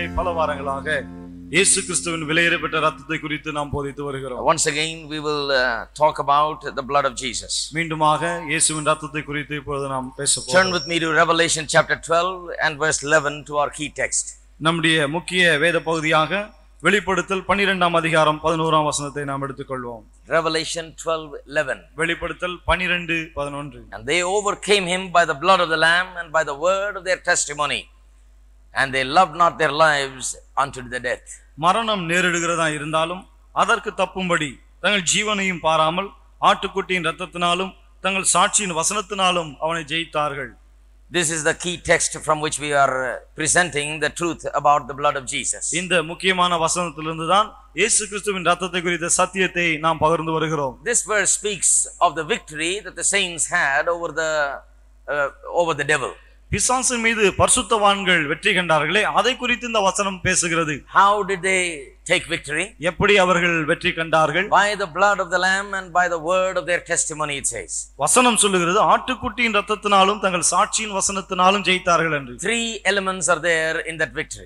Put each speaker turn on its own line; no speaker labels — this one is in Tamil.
பல வாரங்களாக இயேசு கிறிஸ்துவின் விலையேறப்பட்ட ரத்தத்தை குறித்து நாம் போதித்து வருகிறோம்
Once again, we will uh, talk about the blood of Jesus.
மீண்டுமாக இயேசுவின் ரத்தத்தை குறித்து இப்பொழுது நாம் பேச
Turn
போகிறோம்
with me to Revelation chapter 12 and verse 11 to our key text.
நம்முடைய முக்கிய வேத பகுதியாக வெளிப்படுத்தல் பன்னிரெண்டாம் அதிகாரம் பதினோராம் வசனத்தை நாம் எடுத்துக்கொள்வோம்
Revelation 12 11.
வெளிப்படுத்தல் பனிரெண்டு பதினொன்று
And they overcame him by the blood of the Lamb and by the word of their testimony. And they loved not their lives unto the death.
மரணம் நேரிடுகிறதா இருந்தாலும் அதற்கு தப்பும்படி தங்கள் ஜீவனையும் பாராமல் ஆட்டுக்குட்டியின் ரத்தத்தினாலும் தங்கள் சாட்சியின் வசனத்தினாலும் அவனை ஜெயித்தார்கள்
This is the key text from which we are uh, presenting the truth about the blood of Jesus.
இந்த முக்கியமான வசனத்திலிருந்து தான் இயேசு கிறிஸ்துவின் ரத்தத்தை குறித்த சத்தியத்தை நாம் பகிர்ந்து வருகிறோம்
This verse speaks of the victory that the saints had over the uh, over the devil.
பிசாசின் மீது பரிசுத்தவான்கள் வெற்றி கண்டார்களே அதை குறித்து இந்த வசனம் பேசுகிறது
How did they take victory?
எப்படி அவர்கள் வெற்றி கண்டார்கள்
By the blood of the lamb and by the word of their testimony it says.
வசனம் சொல்லுகிறது ஆட்டுக்குட்டியின் ரத்தத்தினாலும் தங்கள் சாட்சியின் வசனத்தினாலும் ஜெயித்தார்கள் என்று
Three elements are there in that victory.